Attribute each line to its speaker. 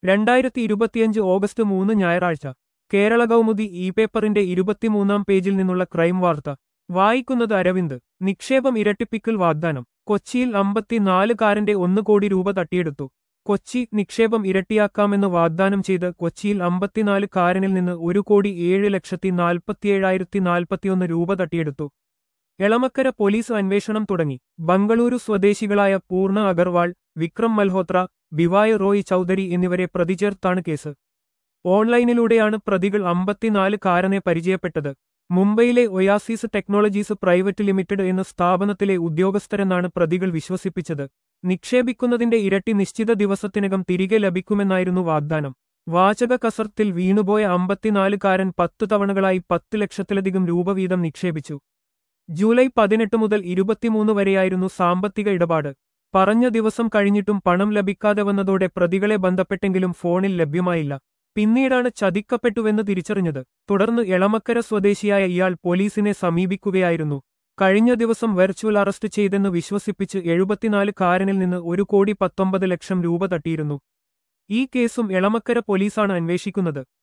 Speaker 1: രണ്ടായിരത്തി ഇരുപത്തിയഞ്ച് ഓഗസ്റ്റ് മൂന്ന് ഞായറാഴ്ച കേരള കൗമുദി ഇ പേപ്പറിന്റെ ഇരുപത്തിമൂന്നാം പേജിൽ നിന്നുള്ള ക്രൈം വാർത്ത വായിക്കുന്നത് അരവിന്ദ് നിക്ഷേപം ഇരട്ടിപ്പിക്കൽ വാഗ്ദാനം കൊച്ചിയിൽ അമ്പത്തിനാല് കാരന്റെ ഒന്ന് കോടി രൂപ തട്ടിയെടുത്തു കൊച്ചി നിക്ഷേപം ഇരട്ടിയാക്കാമെന്ന് വാഗ്ദാനം ചെയ്ത് കൊച്ചിയിൽ അമ്പത്തിനാല് കാരനിൽ നിന്ന് ഒരു കോടി ഏഴ് ലക്ഷത്തി നാൽപ്പത്തിയേഴായിരത്തി നാൽപ്പത്തിയൊന്ന് രൂപ തട്ടിയെടുത്തു എളമക്കര പോലീസ് അന്വേഷണം തുടങ്ങി ബംഗളൂരു സ്വദേശികളായ പൂർണ്ണ അഗർവാൾ വിക്രം മൽഹോത്ര ബിവായ് റോയ് ചൌധരി എന്നിവരെ പ്രതിചേർത്താണ് കേസ് ഓൺലൈനിലൂടെയാണ് പ്രതികൾ അമ്പത്തിനാല് കാരനെ പരിചയപ്പെട്ടത് മുംബൈയിലെ ഒയാസിസ് ടെക്നോളജീസ് പ്രൈവറ്റ് ലിമിറ്റഡ് എന്ന സ്ഥാപനത്തിലെ ഉദ്യോഗസ്ഥരെന്നാണ് പ്രതികൾ വിശ്വസിപ്പിച്ചത് നിക്ഷേപിക്കുന്നതിന്റെ ഇരട്ടി നിശ്ചിത ദിവസത്തിനകം തിരികെ ലഭിക്കുമെന്നായിരുന്നു വാഗ്ദാനം വാചക കസർത്തിൽ വീണുപോയ അമ്പത്തിനാലുകാരൻ പത്തു തവണകളായി പത്ത് ലക്ഷത്തിലധികം രൂപ വീതം നിക്ഷേപിച്ചു ജൂലൈ പതിനെട്ട് മുതൽ ഇരുപത്തിമൂന്ന് വരെയായിരുന്നു സാമ്പത്തിക ഇടപാട് പറഞ്ഞ ദിവസം കഴിഞ്ഞിട്ടും പണം ലഭിക്കാതെ വന്നതോടെ പ്രതികളെ ബന്ധപ്പെട്ടെങ്കിലും ഫോണിൽ ലഭ്യമായില്ല പിന്നീടാണ് ചതിക്കപ്പെട്ടുവെന്ന് തിരിച്ചറിഞ്ഞത് തുടർന്ന് എളമക്കര സ്വദേശിയായ ഇയാൾ പോലീസിനെ സമീപിക്കുകയായിരുന്നു കഴിഞ്ഞ ദിവസം വെർച്വൽ അറസ്റ്റ് ചെയ്തെന്ന് വിശ്വസിപ്പിച്ച് എഴുപത്തിനാല് കാരനിൽ നിന്ന് ഒരു കോടി പത്തൊമ്പത് ലക്ഷം രൂപ തട്ടിയിരുന്നു ഈ കേസും എളമക്കര പോലീസാണ് അന്വേഷിക്കുന്നത്